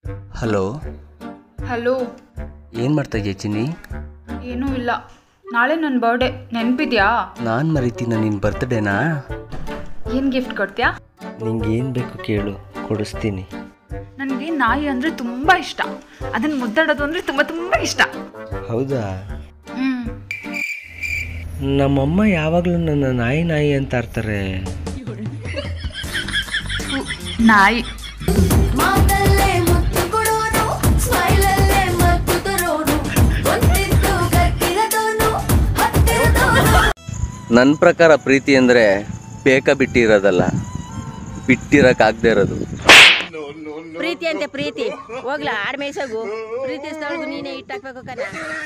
hello hello ಏನು ಮಾಡ್ತಾ ಇದೆಯಾ ಚಿನ್ನಿ ಏನೂ ಇಲ್ಲ ನಾಳೆ ನನ್ನ ಬರ್ಡೇ ನೆನಪಿದ್ಯಾ ನಾನು ಮರಿತೀನ ನಿನ್ನ ಬರ್ತ್ಡೇನಾ ಏನು ಗಿಫ್ಟ್ ಕೊಡ್ತೀಯಾ ನಿಂಗೆ ಏನು ಬೇಕು ಕೇಳು ಕೊಡಿಸ್ತೀನಿ ನನಗೆ ನಾಯಿ ಅಂದರೆ ತುಂಬ ಇಷ್ಟ ಅದನ್ನು ಮುದ್ದಾಡೋದು ಅಂದರೆ ತುಂಬ ತುಂಬ ಇಷ್ಟ ಹೌದಾ ಹ್ಞೂ ನಮ್ಮಮ್ಮ ಯಾವಾಗಲೂ ನನ್ನ ನಾಯಿ ನಾಯಿ ಅಂತ ಆಡ್ತಾರೆ ನಾಯಿ ಮಾತಲ್ಲೇ ಮುತ್ತು ಕೊಡೋನು ಸ್ಮೈಲಲ್ಲೇ ಮತ್ತು ತರೋನು ಒಂದಿದ್ದು ಗಟ್ಟಿರದೋನು ಹತ್ತಿರದೋನು ನನ್ನ ಪ್ರಕಾರ ಪ್ರೀತಿ ಅಂದರೆ ಬೇಕ ಬಿಟ್ಟಿರೋದಲ್ಲ ಬಿಟ್ಟಿರೋಕ್ಕಾಗದೇ ಇರೋದು ಪ್ರೀತಿ ಅಂತೆ ಪ್ರೀತಿ ಹೋಗ್ಲಾ ಆಡ್ ಮೇಯ್ಸೋಗು ಪ್ರೀತಿಸ್ದವಳಿಗೂ ನೀನೇ ಇಟ್ಟಾಕ್ಬೇಕು ಕಣ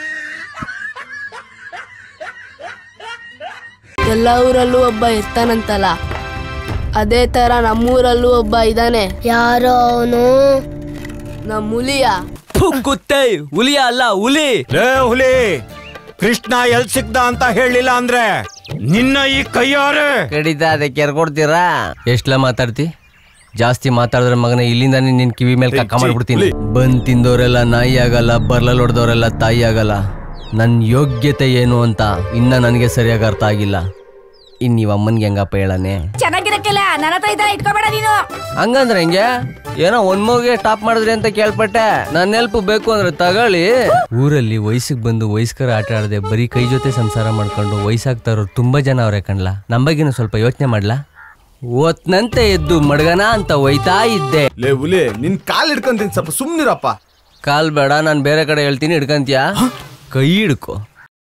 ಎಲ್ಲ ಊರಲ್ಲೂ ಒಬ್ಬ ಇರ್ತಾನಂತಲ್ಲ ಅದೇ ತರ ನಮ್ಮೂರಲ್ಲೂ ಒಬ್ಬ ಇದ್ದಾನೆ ಯಾರೋ ಅವನು ನಮ್ಮ ಹುಲಿಯ ಕುತ್ತೆ ಹುಲಿಯ ಅಲ್ಲ ಹುಲಿ ಲೇ ಹುಲಿ ಕೃಷ್ಣ ಎಲ್ ಸಿಕ್ದ ಅಂತ ಹೇಳಿಲ್ಲ ಅಂದ್ರೆ ನಿನ್ನ ಈ ಕೈಯಾರೆ ಕಡಿತ ಅದಕ್ಕೆ ಕೆರ್ಕೊಡ್ತೀರಾ ಎಷ್ಟ್ಲ ಮಾತಾಡ್ತಿ ಜಾಸ್ತಿ ಮಾತಾಡಿದ್ರೆ ಮಗನ ಇಲ್ಲಿಂದಾನೇ ನಿನ್ ಕಿವಿ ಮೇಲೆ ಕಕ್ಕ ಮಾಡ್ಬಿಡ್ತೀನಿ ಬಂದ್ ತಿಂದವರೆಲ್ಲ ನಾಯಿ ಆಗಲ್ಲ ಬರ್ಲಲ್ಲಿ ಹೊಡೆದವರೆಲ್ಲ ತಾಯಿ ಆಗಲ್ಲ ನನ್ನ ಯೋಗ್ಯತೆ ಏನು ಅಂತ ಇನ್ನ ನನಗೆ ಸರಿಯಾಗಿ ಅರ್ಥ ಆಗಿಲ್ಲ ಇನ್ ನೀವ್ ಅಮ್ಮನ್ಗೆ ಹೆಂಗಪ್ಪ ಹೇಳನೆ ಚೆನ್ನಾಗಿರಕ್ಕಿಲ್ಲ ನನ್ನ ಹತ್ರ ಇದ್ರೆ ಇಟ್ಕೋಬೇಡ ನೀನು ಹಂಗಂದ್ರೆ ಹೆಂಗೆ ಏನೋ ಒಂದ್ ಮೂಗೆ ಟಾಪ್ ಮಾಡಿದ್ರಿ ಅಂತ ಕೇಳ್ಪಟ್ಟೆ ನನ್ನ ಹೆಲ್ಪ್ ಬೇಕು ಅಂದ್ರೆ ತಗೊಳ್ಳಿ ಊರಲ್ಲಿ ವಯಸ್ಸಿಗೆ ಬಂದು ವಯಸ್ಕರ ಆಟ ಆಡದೆ ಬರೀ ಕೈ ಜೊತೆ ಸಂಸಾರ ಮಾಡ್ಕೊಂಡು ವಯಸ್ಸಾಗ್ತಾ ಇರೋರು ತುಂಬಾ ಜನ ಅವ್ರೆ ಕಣ್ಲಾ ನಮ್ಮ ಬಗ್ಗೆನೂ ಸ್ವಲ್ಪ ಯೋಚನೆ ಮಾಡ್ಲಾ ಒತ್ನಂತೆ ಎದ್ದು ಮಡ್ಗನ ಅಂತ ಒಯ್ತಾ ಇದ್ದೆ ಲೇ ಹುಲಿ ನಿನ್ ಕಾಲ್ ಹಿಡ್ಕೊಂತೀನಿ ಸ್ವಲ್ಪ ಸುಮ್ನಿರಪ್ಪ ಕಾಲ್ ಬೇಡ ನಾನು ಬೇರೆ ಕಡೆ ಹೇಳ್ತೀನಿ ಹಿಡ್ಕಂತೀಯ ಕೈ ಹಿಡ್ಕೊ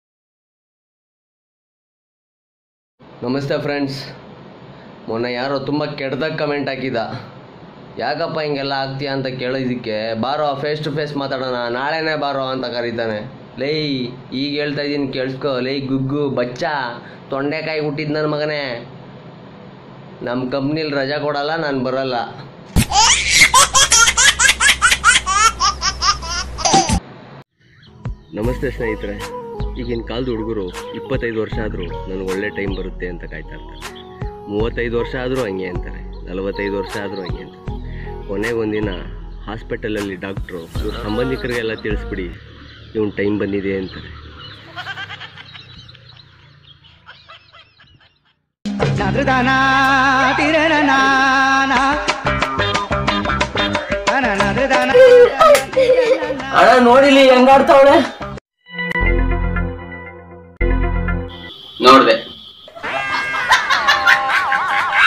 ನಮಸ್ತೆ ಫ್ರೆಂಡ್ಸ್ ಮೊನ್ನೆ ಯಾರೋ ತುಂಬ ಕೆಟ್ಟದಾಗ ಕಮೆಂಟ್ ಹಾಕಿದ ಯಾಕಪ್ಪ ಹಿಂಗೆಲ್ಲ ಆಗ್ತೀಯಾ ಅಂತ ಕೇಳೋದಕ್ಕೆ ಬಾರೋ ಫೇಸ್ ಟು ಫೇಸ್ ಮಾತಾಡೋಣ ನಾಳೆನೇ ಬಾರೋ ಅಂತ ಕರೀತಾನೆ ಲೈ ಈಗ ಹೇಳ್ತಾ ಇದ್ದೀನಿ ಕೇಳಿಸ್ಕೊ ಲೈ ಗುಗ್ಗು ಬಚ್ಚ ತೊಂಡೆಕಾಯಿ ಹುಟ್ಟಿದ್ ನನ್ನ ಮಗನೇ ನಮ್ಮ ಕಂಪ್ನಿಲಿ ರಜಾ ಕೊಡಲ್ಲ ನಾನು ಬರಲ್ಲ ನಮಸ್ತೆ ಸ್ನೇಹಿತರೆ ಈಗಿನ ಕಾಲದ ಹುಡುಗರು ಇಪ್ಪತ್ತೈದು ವರ್ಷ ಆದರೂ ನನಗೆ ಒಳ್ಳೆ ಟೈಮ್ ಬರುತ್ತೆ ಅಂತ ಕಾಯ್ತಾ ಇರ್ತಾರೆ ಮೂವತ್ತೈದು ವರ್ಷ ಆದರೂ ಹಂಗೆ ಅಂತಾರೆ ನಲವತ್ತೈದು ವರ್ಷ ಆದರೂ ಹಂಗೆ ಅಂತಾರೆ ಕೊನೆಗೊಂದಿನ ಹಾಸ್ಪಿಟಲಲ್ಲಿ ಡಾಕ್ಟ್ರು ಇವ್ರ ಸಂಬಂಧಿಕರಿಗೆಲ್ಲ ತಿಳಿಸ್ಬಿಡಿ ಇವನ್ ಟೈಮ್ ಬಂದಿದೆ ಅಂತಾರೆ ಅಣ್ಣ ನೋಡಿಲಿ ಹೆಂಗಾಡ್ತಾವಳೆ ನೋಡ್ದೆ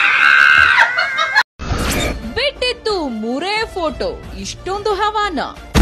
ಬಿಟ್ಟಿತ್ತು ಮೂರೇ ಫೋಟೋ ಇಷ್ಟೊಂದು ಹವಾನ